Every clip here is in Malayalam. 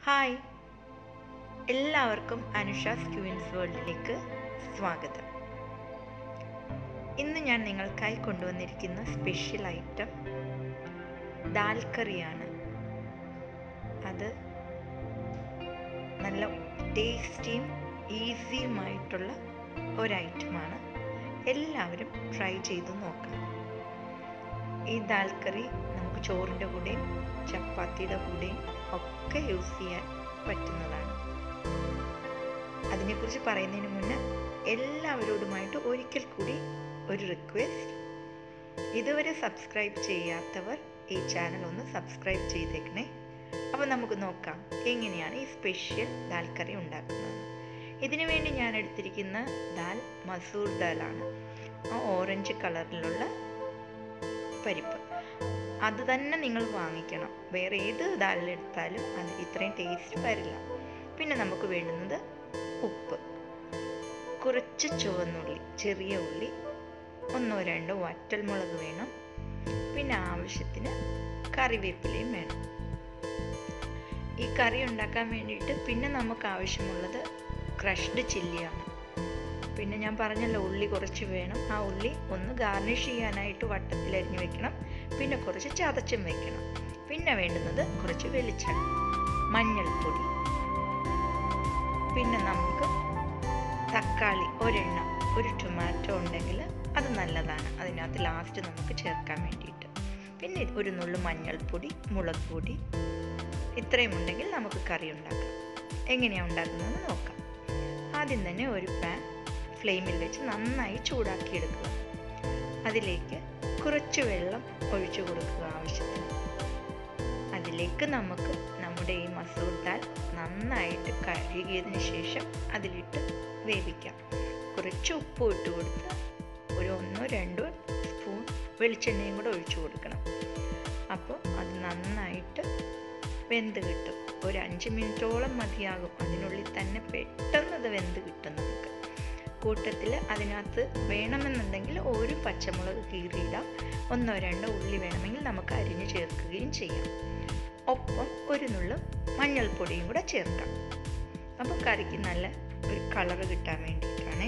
ഹായ് എല്ലാവർക്കും അനുഷാസ് ക്യൂൻസ് വേൾഡിലേക്ക് സ്വാഗതം ഇന്ന് ഞാൻ നിങ്ങൾക്കായി കൊണ്ടുവന്നിരിക്കുന്ന സ്പെഷ്യൽ ഐറ്റം ദാൽ കറിയാണ് അത് നല്ല ടേസ്റ്റിയും ഈസിയുമായിട്ടുള്ള ഒരു ഐറ്റമാണ് എല്ലാവരും ട്രൈ ചെയ്ത് നോക്കണം ഈ ദാൽ കറി നമുക്ക് ചോറിൻ്റെ കൂടെയും ചപ്പാത്തിയുടെ കൂടെയും ഒക്കെ യൂസ് ചെയ്യാൻ പറ്റുന്നതാണ് അതിനെക്കുറിച്ച് പറയുന്നതിന് മുന്നേ എല്ലാവരോടുമായിട്ട് ഒരിക്കൽ കൂടി ഒരു റിക്വസ്റ്റ് ഇതുവരെ സബ്സ്ക്രൈബ് ചെയ്യാത്തവർ ഈ ചാനൽ ഒന്ന് സബ്സ്ക്രൈബ് ചെയ്തേക്കണേ അപ്പോൾ നമുക്ക് നോക്കാം എങ്ങനെയാണ് ഈ സ്പെഷ്യൽ ദാൽ കറി ഉണ്ടാക്കുന്നത് ഇതിനു വേണ്ടി ഞാൻ എടുത്തിരിക്കുന്ന ദാൽ മസൂർ ദാലാണ് ആ ഓറഞ്ച് കളറിലുള്ള പരിപ്പ് അത് തന്നെ നിങ്ങൾ വാങ്ങിക്കണം വേറെ ഏത് ദാലിലെടുത്താലും അത് ഇത്രയും ടേസ്റ്റ് വരില്ല പിന്നെ നമുക്ക് വേണ്ടുന്നത് ഉപ്പ് കുറച്ച് ചുവന്നുള്ളി ചെറിയ ഉള്ളി ഒന്നോ രണ്ടോ വറ്റൽമുളക് വേണം പിന്നെ ആവശ്യത്തിന് കറിവേപ്പിലയും വേണം ഈ കറി ഉണ്ടാക്കാൻ വേണ്ടിയിട്ട് പിന്നെ നമുക്ക് ആവശ്യമുള്ളത് ക്രഷ്ഡ് ചില്ലിയാണ് പിന്നെ ഞാൻ പറഞ്ഞല്ലോ ഉള്ളി കുറച്ച് വേണം ആ ഉള്ളി ഒന്ന് ഗാർണിഷ് ചെയ്യാനായിട്ട് വട്ടത്തിൽ അരിഞ്ഞു വെക്കണം പിന്നെ കുറച്ച് ചതച്ചും വെക്കണം പിന്നെ വേണ്ടുന്നത് കുറച്ച് വെളിച്ചെണ്ണ മഞ്ഞൾപ്പൊടി പിന്നെ നമുക്ക് തക്കാളി ഒരെണ്ണം ഒരു ടൊമാറ്റോ ഉണ്ടെങ്കിൽ അത് നല്ലതാണ് അതിനകത്ത് ലാസ്റ്റ് നമുക്ക് ചേർക്കാൻ വേണ്ടിയിട്ട് പിന്നെ ഒരു നുള്ളു മഞ്ഞൾപ്പൊടി മുളക് പൊടി ഇത്രയും ഉണ്ടെങ്കിൽ നമുക്ക് കറി ഉണ്ടാക്കാം എങ്ങനെയാണ് ഉണ്ടാക്കുന്നതെന്ന് നോക്കാം ആദ്യം തന്നെ ഒരു പാൻ ഫ്ലെയിമിൽ വെച്ച് നന്നായി ചൂടാക്കി എടുക്കുക അതിലേക്ക് കുറച്ച് വെള്ളം ഒഴിച്ചു കൊടുക്കുക ആവശ്യത്തിന് അതിലേക്ക് നമുക്ക് നമ്മുടെ ഈ മസൂർ ദാൽ നന്നായിട്ട് കഴുകിയതിന് ശേഷം അതിലിട്ട് വേവിക്കാം കുറച്ച് ഉപ്പ് ഇട്ട് കൊടുത്ത് ഒരു ഒന്നോ രണ്ടോ സ്പൂൺ വെളിച്ചെണ്ണയും കൂടെ ഒഴിച്ചു കൊടുക്കണം അപ്പോൾ അത് നന്നായിട്ട് വെന്ത് കിട്ടും ഒരു അഞ്ച് മിനിറ്റോളം മതിയാകും അതിനുള്ളിൽ തന്നെ പെട്ടെന്ന് അത് വെന്ത് കിട്ടും നമുക്ക് കൂട്ടത്തിൽ അതിനകത്ത് വേണമെന്നുണ്ടെങ്കിൽ ഒരു പച്ചമുളക് കീറിയിടാം ഒന്നോ രണ്ടോ ഉള്ളി വേണമെങ്കിൽ നമുക്ക് അരിഞ്ഞ് ചേർക്കുകയും ചെയ്യാം ഒപ്പം ഒരു നുള്ളു മഞ്ഞൾപ്പൊടിയും കൂടെ ചേർക്കാം അപ്പോൾ കറിക്ക് നല്ല ഒരു കളറ് കിട്ടാൻ വേണ്ടിയിട്ടാണ്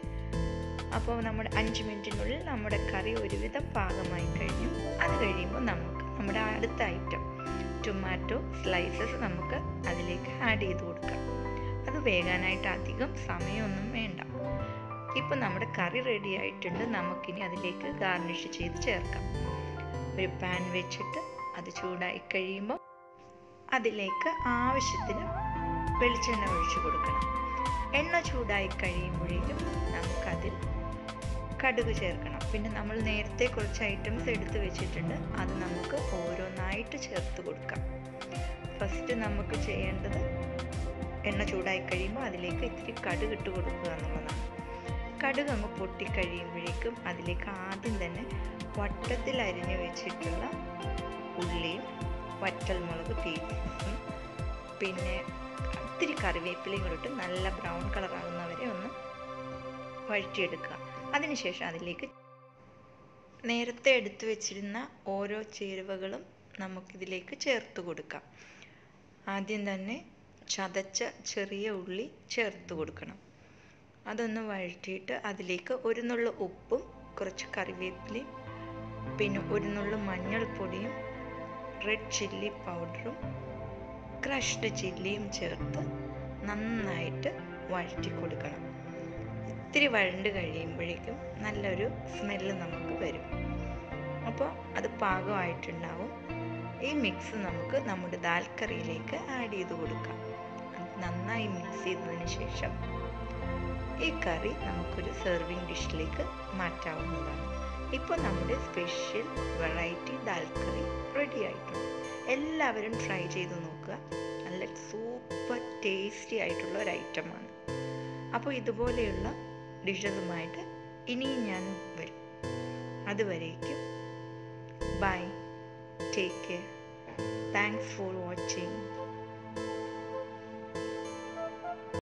അപ്പോൾ നമ്മുടെ അഞ്ച് മിനിറ്റിനുള്ളിൽ നമ്മുടെ കറി ഒരുവിധം പാകമായി കഴിഞ്ഞു അത് കഴിയുമ്പോൾ നമുക്ക് നമ്മുടെ അടുത്ത ഐറ്റം ടൊമാറ്റോ സ്ലൈസസ് നമുക്ക് അതിലേക്ക് ആഡ് ചെയ്ത് കൊടുക്കാം അത് വേകാനായിട്ട് അധികം സമയമൊന്നും വേണ്ട ഇപ്പം നമ്മുടെ കറി റെഡി ആയിട്ടുണ്ട് നമുക്കിനി അതിലേക്ക് ഗാർണിഷ് ചെയ്ത് ചേർക്കാം ഒരു പാൻ വെച്ചിട്ട് അത് ചൂടായി കഴിയുമ്പോൾ അതിലേക്ക് ആവശ്യത്തിന് വെളിച്ചെണ്ണ ഒഴിച്ചു കൊടുക്കണം എണ്ണ ചൂടായി കഴിയുമ്പോഴേക്കും നമുക്കതിൽ കടുക് ചേർക്കണം പിന്നെ നമ്മൾ നേരത്തെ കുറച്ച് ഐറ്റംസ് എടുത്ത് വെച്ചിട്ടുണ്ട് അത് നമുക്ക് ഓരോന്നായിട്ട് ചേർത്ത് കൊടുക്കാം ഫസ്റ്റ് നമുക്ക് ചെയ്യേണ്ടത് എണ്ണ ചൂടായി കഴിയുമ്പോൾ അതിലേക്ക് ഇത്തിരി കടുക് ഇട്ട് കൊടുക്കുക എന്നുള്ളതാണ് കടുക് അങ്ങ് പൊട്ടിക്കഴിയുമ്പോഴേക്കും അതിലേക്ക് ആദ്യം തന്നെ വട്ടത്തിൽ അരിഞ്ഞു വെച്ചിട്ടുള്ള ഉള്ളിയും വറ്റൽമുളക് പീസും പിന്നെ ഇത്തിരി കറിവേപ്പിലയും കൂടെ ഇട്ട് നല്ല ബ്രൗൺ കളർ ആകുന്നവരെ ഒന്ന് വഴറ്റിയെടുക്കുക അതിനുശേഷം അതിലേക്ക് നേരത്തെ എടുത്തു വെച്ചിരുന്ന ഓരോ ചേരുവകളും നമുക്കിതിലേക്ക് ചേർത്ത് കൊടുക്കാം ആദ്യം തന്നെ ചതച്ച ചെറിയ ഉള്ളി ചേർത്ത് കൊടുക്കണം അതൊന്ന് വഴറ്റിയിട്ട് അതിലേക്ക് ഒരു നുള്ളു ഉപ്പും കുറച്ച് കറിവേപ്പിലയും പിന്നെ ഒരു നുള്ളു മഞ്ഞൾപ്പൊടിയും റെഡ് ചില്ലി പൗഡറും ക്രഷ്ഡ് ചില്ലിയും ചേർത്ത് നന്നായിട്ട് വഴറ്റി കൊടുക്കണം ഇത്തിരി വഴണ്ട് കഴിയുമ്പോഴേക്കും നല്ലൊരു സ്മെല്ല് നമുക്ക് വരും അപ്പോൾ അത് പാകമായിട്ടുണ്ടാവും ഈ മിക്സ് നമുക്ക് നമ്മുടെ ദാൽ കറിയിലേക്ക് ആഡ് ചെയ്ത് കൊടുക്കാം നന്നായി മിക്സ് ചെയ്തതിന് ശേഷം ഈ കറി നമുക്കൊരു സെർവിങ് ഡിഷിലേക്ക് മാറ്റാവുന്നതാണ് ഇപ്പോൾ നമ്മുടെ special variety dal curry ready ആയിട്ടുണ്ട് എല്ലാവരും ട്രൈ ചെയ്ത് നോക്കുക നല്ല സൂപ്പർ ടേസ്റ്റി ആയിട്ടുള്ള ഒരു ഐറ്റമാണ് അപ്പോൾ ഇതുപോലെയുള്ള ഡിഷസുമായിട്ട് ഇനിയും ഞാൻ വരും അതുവരേക്കും bye take care thanks for watching